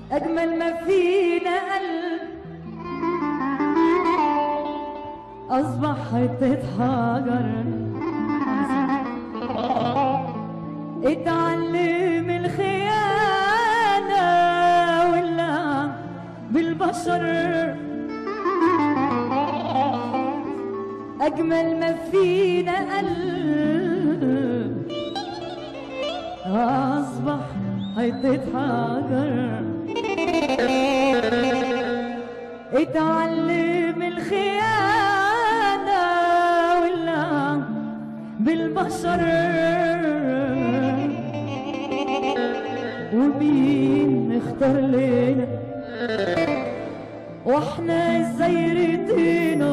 أجمل ما فينا قلب أصبح حتة حجر اتعلم الخيانة واللعب بالبشر أجمل ما فينا قلب أصبح حتة حجر اتعلم الخيانة واللعب بالبشر ومين اختار لنا واحنا ازاي رضينا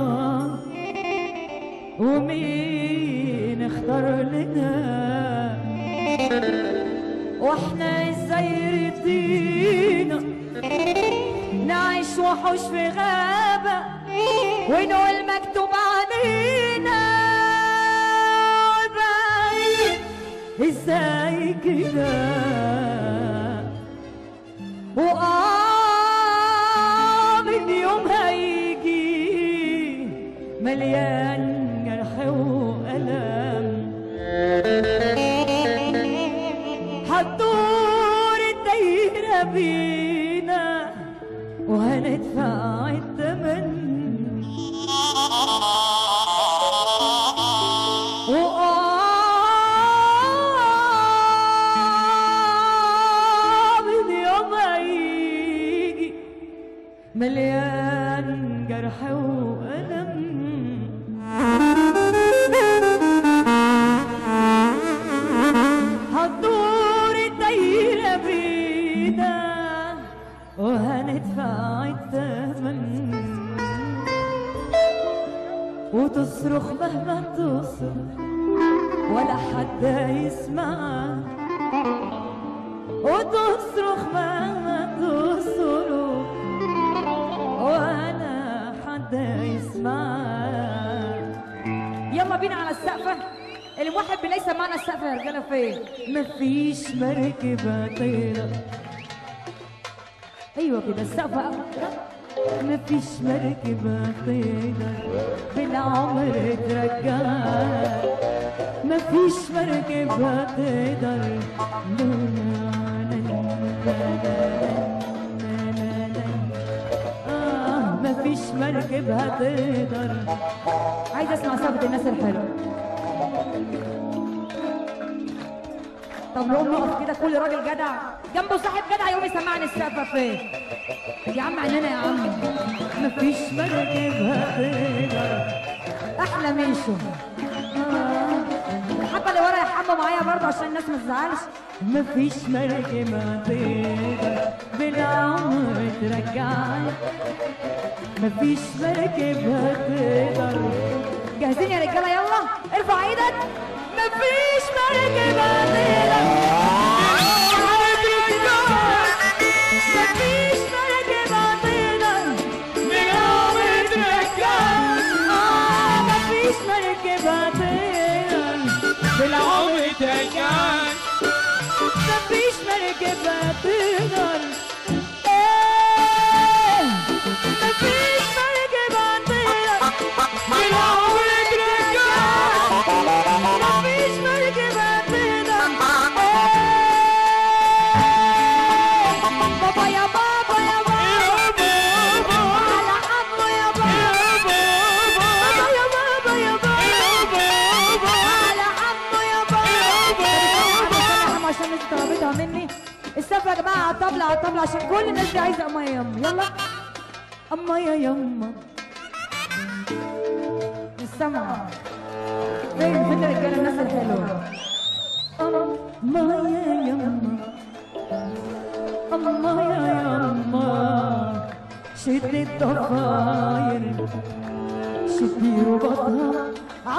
ومين اختار لنا واحنا ازاي رضينا نعيش وحوش في غابة ونقول مكتوب علينا وبعيد ازاي كده وآه من يوم هيجي مليان جرح وألم هتدور الدايرة بينا وهندفع الثمن وآه من يوم هيجي مليان جرح وألم هتدور الدايرة بينا وهندفع الثمن وتصرخ مهما تصرخ ولا حد يسمعك وتصرخ مهما تصرخ ولا حد يسمعك يلا بينا على السقفة الواحد بيلاقي سمعنا السقفة يا رجالة فين مفيش مركبة طايرة ايوه كده السقفة مفيش مركبة طايرة بالعمر ترجعك مفيش مركبة تقدر آه مفيش مركبة تقدر عايزة اسمع سقفة الناس الحلوة طب نقوم نقف كده كل راجل جدع جنبه صاحب جدع يقوم يسمعني السقفة فين يا عم عينينا يا عم مفيش مركبة تقدر احلى ميشو الحبة اللي ورا يحموا معايا برضه عشان الناس ما تزعلش مفيش مركبة تقدر بالعمر ترجعك مفيش مركبة تقدر جاهزين يا رجالة يلا ارفع ايدك مفيش مركبة تقدر مفيش مركبة تقدر بالعمر ترجعك آه مفيش مركبة تقدر بالعمر ترجعك مفيش مركبة تقدر إيه مفيش مركبة تقدر بالعمر ترجعك مفيش مركبة تقدر إيه بابا يا بابا يا بابا على حظه يا بابا بابا يا بابا يا بابا على حظه يا بابا عشان الناس طلبتها مني السقف يا جماعة على الطبلة على الطبلة عشان كل الناس دي عايزة أمية يما يلا أما يا يما السمع فين فين الرجالة الناس الحلوة أما يا يما أما يا يما شد الضفاير شدي ربطها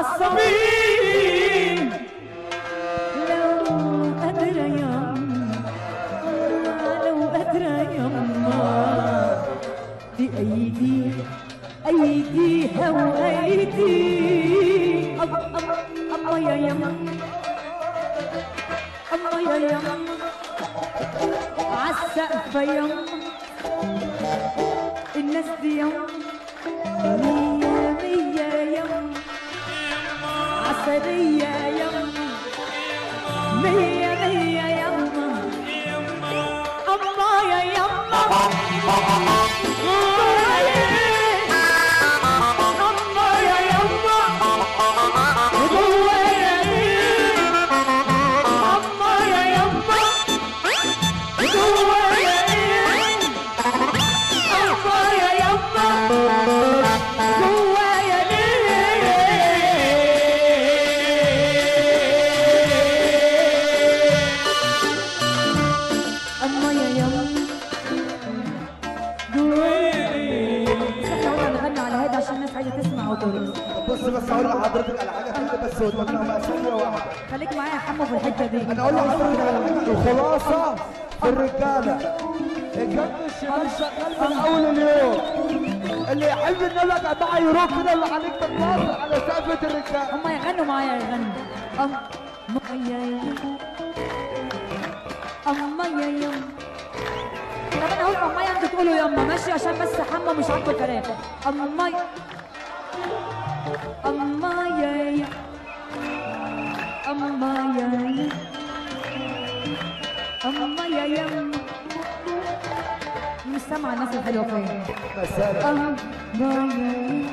عالصميم لو قادرة يما لو قادرة يما بأيدي أيديها وأيدي أم أم أما يا يما أما يا يما عالسقف يما الناس دي يما مية مية يما عسلية يما مية مية يما أما يا يما أما يا يما جوايا إيه أما يا يما جوايا إيه أما يا يما جوايا ليه أما يا يما جوايا إيه احنا قلنا نغني على هذا عشان الناس عايزة تسمع وترقص بص بس اقول لحضرتك على حاجه كده بس قدامنا مأساة واحده خليك معايا يا حمو في الحتة دي انا اقول لحضرتك على حاجه الخلاصه في الرجاله الجنب الشمال شغال من اول اليوم اللي يحب النبي يا جماعه يروح كده اللي عليك تتنطط على سقفه الرجاله هما يغنوا معايا يغنوا أما يا يم أما يا يم طب أنا أقول أما يا أنتوا تقولوا يما ماشي عشان بس حمو مش عاجبه الكلام أما يا أما يا يم أما يا يم أما يا يم مش سامعة الناس الحلوة فين مساء أما يا يم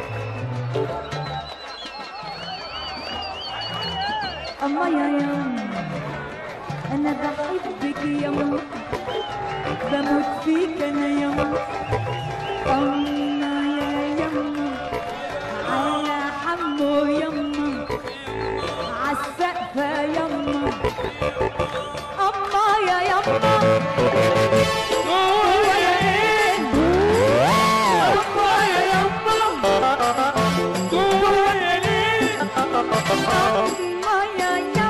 أما يا يم أنا بحبك يا يم بموت فيك أنا يا يم أما يا يم على حمو يم عالسقفة يم أما يا يم هو يا إيه أما يا يم هو يا ليه أما يا يم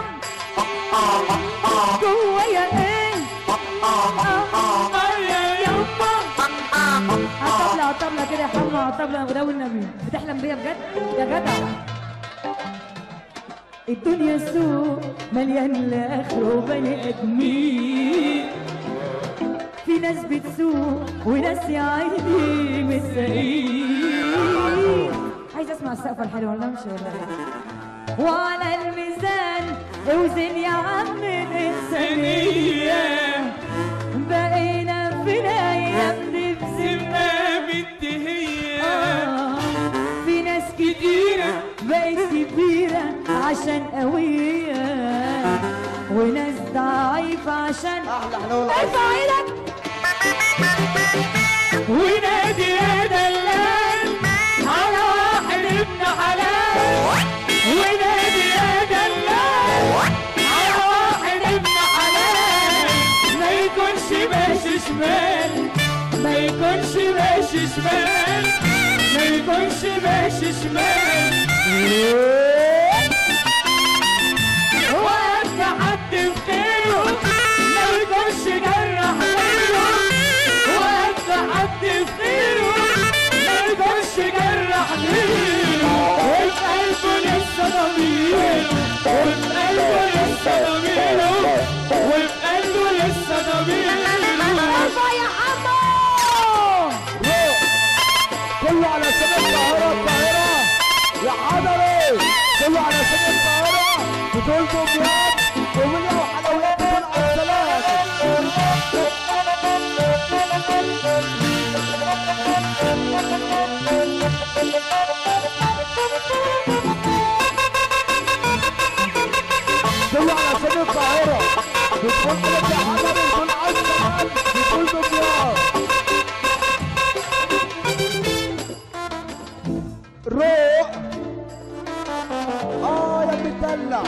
جوايا ايه أما يا يما عطبلة عطبلة كده يا حمو عطبلة وداوي النبي بتحلم بيا بجد يا جدع الدنيا سوق مليان لاخره بني ادمين في ناس بتسوق وناس يا عيني مساقين عايز اسمع السقفه الحلوه ولا امشي ولا ايه وعلى الميزان اوزن يا عم الإنسانية بقينا في الأيام دي بذمة منتهية آه، في ناس كتيرة بقت كبيرة عشان قوية وناس ضعيفة عشان احلى حلاوه ارفع ايدك ونادي يا دلال على واحد ابن حلال ونادي يا دلال على واحد ابن حلال ما يكونش ماشي شمال ما يكونش ماشي شمال ما يكونش ماشي شمال وقت حد في خيره ما يكونش جرح غيره وقت حد في خيره ما يكونش جرح غيره وفي قلبه لسه ضميره وفي قلبه لسه ضميره وفي قلبه لسه ضميره ارفع يا حمو كله على سبيل القاهره القاهره يا حضري كله على سبيل القاهره بتقول دمياط ومنيا وحلويات بتقول عسلات كله على سبيل القاهره بتقول كده يا حضري بتقول عسلات بتقول دمياط روح اه يا مدلع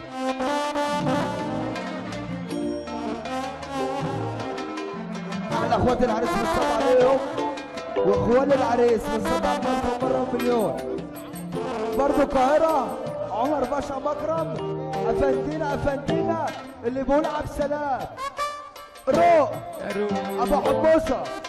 احلى اخوات العريس بنصب عليهم واخوان العريس بنصب على مصر مره مليون برضه القاهره عمر باشا مكرم افندينا افندينا اللي بيقول عبد السلام روح ابو حموسه